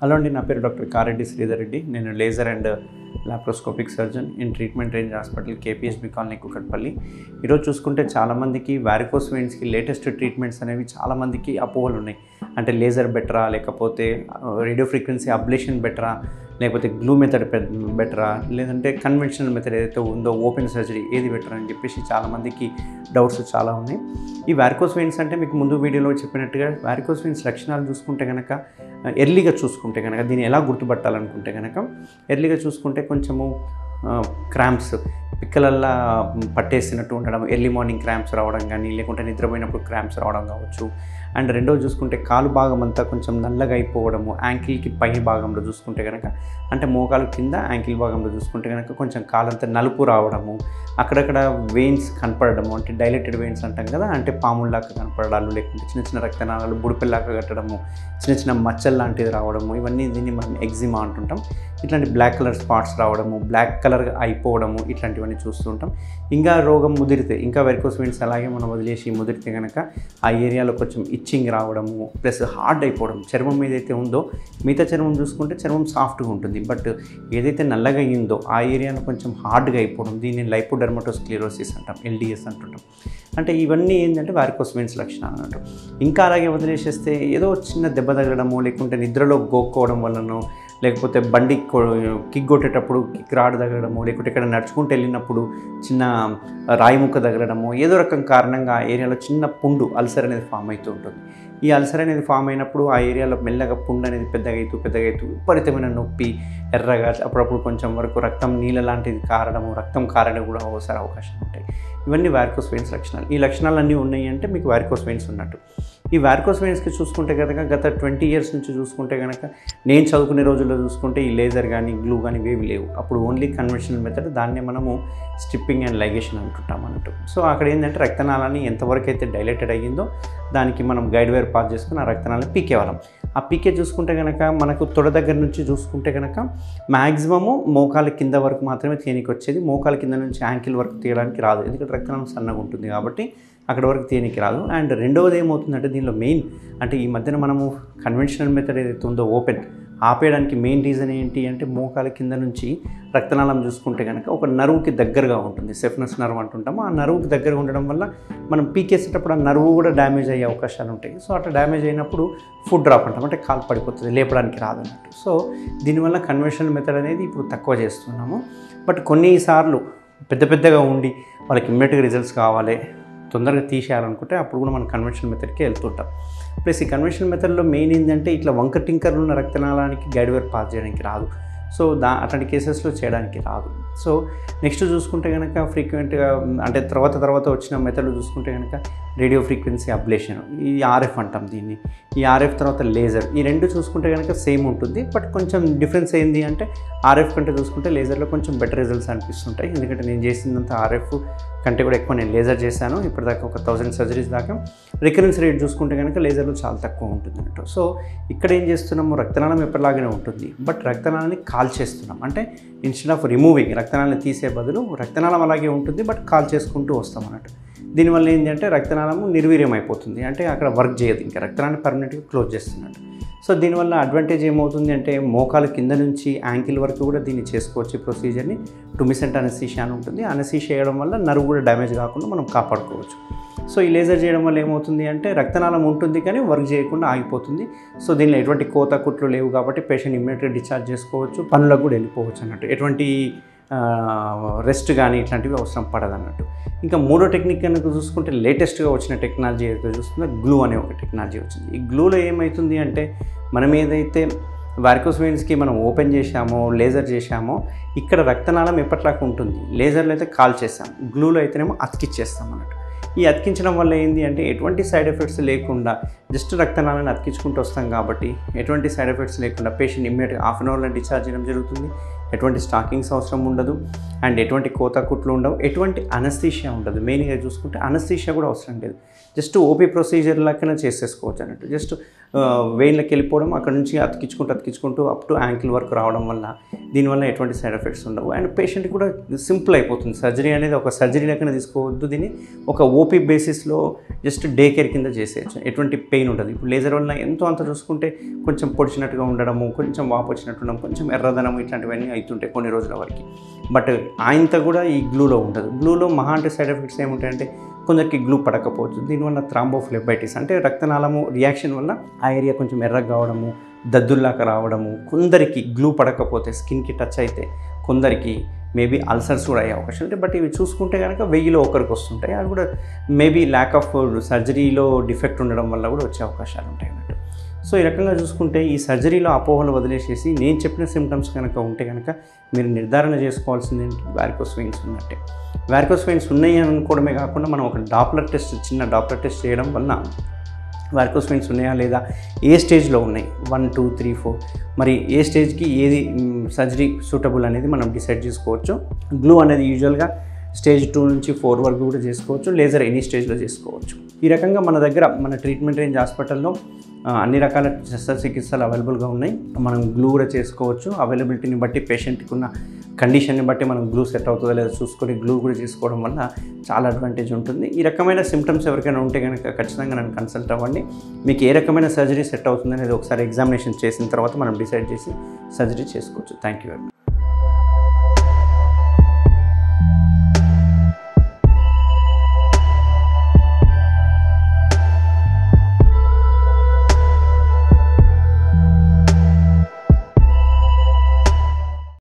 hello అండి నా పేరు డాక్టర్ కారెడ్డి శ్రీధర్ రెడ్డి నేను laser and laparoscopic surgeon in treatment range hospital KPSB colony Kukatpally ఈరోజు చూసుకుంటే చాలామందికి వారికోస్ వెయిన్స్కి లేటెస్ట్ ట్రీట్మెంట్స్ అనేవి చాలామందికి అపోహలు ఉన్నాయి అంటే లేజర్ బెటరా లేకపోతే రేడియో ఫ్రీక్వెన్సీ అబ్లేషన్ బెటరా లేకపోతే గ్లూ మెథడ్ బెటరా లేదంటే కన్వెన్షనల్ మెథడ్ ఏదైతే ఉందో ఓపెన్ సర్జరీ ఏది బెటర్ అని చెప్పేసి చాలామందికి డౌట్స్ చాలా ఉన్నాయి ఈ వారికోస్ వెయిన్స్ అంటే మీకు ముందు వీడియోలో చెప్పినట్టుగా వారికోస్ వెయిన్స్ లక్షణాలు చూసుకుంటే కనుక ఎర్లీగా చూసుకుంటే కనుక దీన్ని ఎలా గుర్తుపట్టాలనుకుంటే కనుక ఎర్లీగా చూసుకుంటే కొంచెము క్రాంప్స్ పిక్కలల్లా పట్టేసినట్టు ఉండడం ఎర్లీ మార్నింగ్ క్రాంప్స్ రావడం కానీ లేకుంటే నిద్రపోయినప్పుడు క్రాంప్స్ రావడం కావచ్చు అండ్ రెండోది చూసుకుంటే కాలు భాగం అంతా కొంచెం నల్లగా అయిపోవడము యాంకిల్కి పై భాగంలో చూసుకుంటే కనుక అంటే మోకాలు కింద యాంకిల్ భాగంలో చూసుకుంటే కనుక కొంచెం కాలంతా నలుపు రావడము అక్కడక్కడ వెయిన్స్ కనపడము అంటే డైలెటెడ్ వెయిన్స్ అంటాం కదా అంటే పాముల్లాగా కనపడాలు లేకుంటే చిన్న చిన్న రక్తనాళాలు బుడిపిల్లాగా కట్టడము చిన్న చిన్న మచ్చలు లాంటిది రావడము ఇవన్నీ దీన్ని మనం ఎగ్జిమా అంటుంటాం ఇట్లాంటి బ్లాక్ కలర్ స్పాట్స్ రావడము బ్లాక్ కలర్ అయిపోవడము ఇట్లాంటివన్నీ చూస్తుంటాం ఇంకా రోగం ముదిరితే ఇంకా వెరికోస్ వెయిన్స్ అలాగే మనం వదిలేసి ముదిరితే కనుక ఆ ఏరియాలో కొంచెం ఇచ్చింగ్ రావడము ప్లస్ హార్డ్ అయిపోవడం చర్మం ఏదైతే ఉందో మిగతా చర్మం చూసుకుంటే చర్మం సాఫ్ట్గా ఉంటుంది బట్ ఏదైతే నల్లగా అయిందో ఆ ఏరియాలో కొంచెం హార్డ్గా అయిపోవడం దీన్ని లైపోడర్మటోస్క్లిరోసిస్ అంటాం ఎల్డిఎస్ అంటుంటాం అంటే ఇవన్నీ ఏంటంటే వారికోస్ వెయిన్స్ లక్షణాలు అన్నట్టు ఇంకా అలాగే వదిలేసేస్తే ఏదో చిన్న దెబ్బ తగలడము లేకుంటే నిద్రలో గోక్కోవడం వల్లనో లేకపోతే బండి కిక్ కొట్టేటప్పుడు కిక్ రాడు తగలడము లేకుంటే ఇక్కడ నడుచుకుంటూ వెళ్ళినప్పుడు చిన్న రాయి ముక్క తగలడము ఏదో రకం కారణంగా ఆ ఏరియాలో చిన్న పుండు అల్సర్ అనేది ఫామ్ అవుతూ ఉంటుంది ఈ అల్సర్ అనేది ఫామ్ అయినప్పుడు ఆ ఏరియాలో మెల్లగా పుండు అనేది పెద్దగా అవుతూ పెద్దగా అవుతూ విపరీతమైన నొప్పి ఎర్రగా అప్పుడప్పుడు కొంచెం వరకు రక్తం నీళ్ళ లాంటిది కారడము రక్తం కారడం కూడా ఒకసారి అవకాశం ఉంటాయి ఇవన్నీ వారికోస్ వెయిన్స్ లక్షణాలు ఈ లక్షణాలు అన్నీ ఉన్నాయి అంటే మీకు వారికోస్ వెయిన్స్ ఉన్నట్టు ఈ వారికోస్ వెయిన్స్కి చూసుకుంటే కనుక గత ట్వంటీ ఇయర్స్ నుంచి చూసుకుంటే కనుక నేను చదువుకునే రోజుల్లో చూసుకుంటే ఈ లేజర్ కానీ గ్లూ కానీ ఇవేవి లేవు అప్పుడు ఓన్లీ కన్వెన్షనల్ మెథడ్ దాన్నే మనము స్టిప్పింగ్ అండ్ లైగేషన్ అంటుంటాం అన్నట్టు సో అక్కడ ఏంటంటే రక్తనాళాన్ని ఎంతవరకు అయితే డైలేటెడ్ అయ్యిందో దానికి మనం గైడ్ వైర్ పాస్ చేసుకుని ఆ రక్తనాళాన్ని పీకేవాళ్ళం ఆ పీకే చూసుకుంటే కనుక మనకు తొడ దగ్గర నుంచి చూసుకుంటే కనుక మ్యాక్సిమము మోకాల కింద వరకు మాత్రమే తీయనికి వచ్చేది మోకాల కింద నుంచి యాంకిల్ వరకు తీయడానికి రాదు ఎందుకంటే రక్తనాళం సన్నగా ఉంటుంది కాబట్టి అక్కడ వరకు తీయనికి రాదు అండ్ రెండవది ఏమవుతుందంటే దీనిలో మెయిన్ అంటే ఈ మధ్యన మనము కన్వెన్షనల్ మెథడ్ ఏదైతే ఉందో ఓపెన్ ఆపేయడానికి మెయిన్ రీజన్ ఏంటి అంటే మోకాల కింద నుంచి రక్తనాళం చూసుకుంటే కనుక ఒక నరువుకి దగ్గరగా ఉంటుంది సెఫ్నస్ నర్వ్ అంటుంటాము ఆ నరువుకి దగ్గరగా ఉండడం వల్ల మనం పీకేసేటప్పుడు ఆ నరువు కూడా డ్యామేజ్ అయ్యే అవకాశాలు ఉంటాయి సో అట్లా డ్యామేజ్ అయినప్పుడు ఫుడ్ డ్రాప్ అంటాం అంటే కాలు పడిపోతుంది లేపడానికి రాదన్నట్టు సో దీనివల్ల కన్వెన్షనల్ మెథడ్ అనేది ఇప్పుడు తక్కువ చేస్తున్నాము బట్ కొన్నిసార్లు పెద్ద పెద్దగా ఉండి వాళ్ళకి ఇమ్మీడియట్గా రిజల్ట్స్ కావాలి తొందరగా తీసేయాలనుకుంటే అప్పుడు కూడా మనం కన్వెన్షనల్ మెథడ్కి వెళ్తుంటాం ప్లస్ ఈ కన్వెన్షనల్ మెథడ్లో మెయిన్ ఏంటంటే ఇట్లా వంక టింకర్లు ఉన్న రక్తనాళానికి గైడ్వేర్ పాస్ చేయడానికి రాదు సో దా అట్లాంటి కేసెస్లో చేయడానికి రాదు సో నెక్స్ట్ చూసుకుంటే కనుక ఫ్రీక్వెంట్గా అంటే తర్వాత తర్వాత వచ్చిన మెథడ్లు చూసుకుంటే కనుక రేడియో ఫ్రీక్వెన్సీ అబ్లేషన్ ఈ ఆర్ఎఫ్ అంటాం దీన్ని ఈ ఆర్ఎఫ్ తర్వాత లేజర్ ఈ రెండు చూసుకుంటే కనుక సేమ్ ఉంటుంది బట్ కొంచెం డిఫరెన్స్ ఏంది అంటే ఆర్ఎఫ్ కంటే చూసుకుంటే లేజర్లో కొంచెం బెటర్ రిజల్ట్స్ అనిపిస్తుంటాయి ఎందుకంటే నేను చేసిందంత ఆర్ఎఫ్ కంటే కూడా ఎక్కువ నేను లేజర్ చేశాను ఇప్పటిదాకా ఒక థౌజండ్ సర్జరీస్ దాకా రికరెన్స్ రేట్ చూసుకుంటే కనుక లేజర్లో చాలా తక్కువ ఉంటుంది అన్నట్టు సో ఇక్కడ ఏం చేస్తున్నాము రక్తనాళం ఎప్పటిలాగానే ఉంటుంది బట్ రక్తనాళాన్ని కాల్ చేస్తున్నాం అంటే ఇన్స్టెడ్ ఆఫ్ రిమూవింగ్ రక్తనాళాన్ని తీసే బదులు రక్తనాళం అలాగే ఉంటుంది బట్ కాల్ చేసుకుంటూ వస్తాం అన్నట్టు దీనివల్ల ఏంటి అంటే రక్తనాళము నిర్వీర్యం అయిపోతుంది అంటే అక్కడ వర్క్ చేయదు ఇంకా రక్తనాన్ని పర్మనెంట్గా క్లోజ్ చేస్తున్నట్టు సో దీనివల్ల అడ్వాంటేజ్ ఏమవుతుంది అంటే మోకాలు కింద నుంచి యాంకిల్ వరకు కూడా దీన్ని చేసుకోవచ్చు ఈ ప్రొసీజర్ని టుమిసెంట్ అనసీషియా అని ఉంటుంది అనసీషియా చేయడం వల్ల నరువు కూడా డ్యామేజ్ కాకుండా మనం కాపాడుకోవచ్చు సో ఈ లేజర్ చేయడం వల్ల ఏమవుతుంది అంటే రక్తనాళం ఉంటుంది కానీ వర్క్ చేయకుండా ఆగిపోతుంది సో దీనిలో ఎటువంటి కోత కుట్లు లేవు కాబట్టి పేషెంట్ ఇమ్మీడియట్గా డిశ్చార్జ్ చేసుకోవచ్చు పనులకు కూడా వెళ్ళిపోవచ్చు అన్నట్టు ఎటువంటి రెస్ట్ కానీ ఇట్లాంటివి అవసరం పడదు అన్నట్టు ఇంకా మూడో టెక్నిక్ కనుక చూసుకుంటే లేటెస్ట్గా వచ్చిన టెక్నాలజీ ఏదైతే చూస్తుందో గ్లూ అనే ఒక టెక్నాలజీ వచ్చింది ఈ గ్లూలో ఏమవుతుంది అంటే మనం ఏదైతే వారికోస్ వెయిన్స్కి మనం ఓపెన్ చేశామో లేజర్ చేశామో ఇక్కడ రక్తనాళం ఎప్పటిలాగా ఉంటుంది లేజర్లో అయితే కాల్ చేస్తాం గ్లూలో అయితేనేమో అతికిచ్చేస్తాం అన్నట్టు ఈ అతికించడం వల్ల ఏంటి అంటే ఎటువంటి సైడ్ ఎఫెక్ట్స్ లేకుండా జస్ట్ రక్తనాళాన్ని అతికించుకుంటూ వస్తాం కాబట్టి ఎటువంటి సైడ్ ఎఫెక్ట్స్ లేకుండా పేషెంట్ ఇమ్మీడియట్గా హాఫ్ అన్ అవర్లో డిశ్చార్జ్ చేయడం జరుగుతుంది ఎటువంటి స్టాకింగ్స్ అవసరం ఉండదు అండ్ ఎటువంటి కోత కుట్లు ఉండవు ఎటువంటి అనస్థీషియా ఉండదు మెయిన్గా చూసుకుంటే అనస్థీషియా కూడా అవసరం లేదు జస్ట్ ఓపీ ప్రొసీజర్ లాగానే చేసేసుకోవచ్చు అన్నట్టు జస్ట్ వెయిన్లోకి వెళ్ళిపోవడం అక్కడ నుంచి అతికించుకుంటూ అతికించుకుంటూ అప్ టు యాంకిల్ వరకు రావడం వల్ల దీనివల్ల ఎటువంటి సైడ్ ఎఫెక్ట్స్ ఉండవు అండ్ పేషెంట్ కూడా సింపుల్ అయిపోతుంది సర్జరీ అనేది ఒక సర్జరీ లెక్కన తీసుకోవద్దు దీన్ని ఒక ఓపీ బేసిస్లో జస్ట్ డే కేర్ కింద చేసేయచ్చు ఎటువంటి పెయిన్ ఉంటుంది ఇప్పుడు లేజర్ వల్ల ఎంతో అంత చూసుకుంటే కొంచెం పొడిచినట్టుగా ఉండడము కొంచెం వాపు వచ్చినట్టు ఉండడం కొంచెం ఎర్రదనం ఇట్లాంటివన్నీ అవుతుంటాయి కొన్ని రోజుల వరకు బట్ ఆయనతో కూడా ఈ గ్లూలో ఉంటుంది గ్లూలో మహా అంటే సైడ్ ఎఫెక్ట్స్ ఏముంటాయంటే కొందరికి గ్లూ పడకపోవచ్చు దీనివల్ల థ్రాంబోఫ్లెబైటిస్ అంటే రక్తనాళము రియాక్షన్ వల్ల ఆ ఏరియా కొంచెం ఎర్రగా కావడము దద్దుల్లాగా రావడము కొందరికి గ్లూ పడకపోతే స్కిన్కి టచ్ అయితే కొందరికి మేబీ అల్సర్స్ కూడా అయ్యే అవకాశం ఉంటాయి బట్ ఇవి చూసుకుంటే కనుక వెయ్యిలో ఒకరికి వస్తుంటాయి అవి కూడా మేబీ ల్యాక్ ఆఫ్ సర్జరీలో డిఫెక్ట్ ఉండడం వల్ల కూడా వచ్చే అవకాశాలు ఉంటాయి అన్నట్టు సో ఈ రకంగా చూసుకుంటే ఈ సర్జరీలో అపోహలు వదిలేసేసి నేను చెప్పిన సిమ్టమ్స్ కనుక ఉంటే కనుక మీరు నిర్ధారణ చేసుకోవాల్సింది ఏంటి వ్యారికోస్ వెయిన్స్ ఉన్నట్టే వ్యారికోస్ వెయిన్స్ ఉన్నాయి అని అనుకోవడమే కాకుండా మనం ఒక డాప్లర్ టెస్ట్ చిన్న డాప్లర్ టెస్ట్ చేయడం వల్ల వ్యారికోస్ వెయిన్స్ ఉన్నాయా లేదా ఏ స్టేజ్లో ఉన్నాయి వన్ టూ త్రీ ఫోర్ మరి ఏ స్టేజ్కి ఏది సర్జరీ సూటబుల్ అనేది మనం డిసైడ్ చేసుకోవచ్చు గ్లూ అనేది యూజువల్గా స్టేజ్ టూ నుంచి ఫోర్ వరకు కూడా చేసుకోవచ్చు లేజర్ ఎనీ స్టేజ్లో చేసుకోవచ్చు ఈ రకంగా మన దగ్గర మన ట్రీట్మెంట్ రేంజ్ హాస్పిటల్లో ఆ, అన్ని రకాల శస్త్రచికిత్సలు అవైలబుల్గా ఉన్నాయి మనం గ్లూ కూడా చేసుకోవచ్చు అవైలబిలిటీని బట్టి పేషెంట్కి ఉన్న కండిషన్ని బట్టి మనం గ్లూ సెట్ అవుతుందో లేదో చూసుకొని గ్లూ కూడా చేసుకోవడం వల్ల చాలా అడ్వాంటేజ్ ఉంటుంది ఈ రకమైన సిమ్టమ్స్ ఎవరికైనా ఉంటే కనుక ఖచ్చితంగా నన్ను కన్సల్ట్ అవ్వండి మీకు ఏ రకమైన సర్జరీ సెట్ అవుతుంది అనేది ఒకసారి ఎగ్జామినేషన్ చేసిన తర్వాత మనం డిసైడ్ చేసి సర్జరీ చేసుకోవచ్చు థ్యాంక్ యూ వెరీ మచ్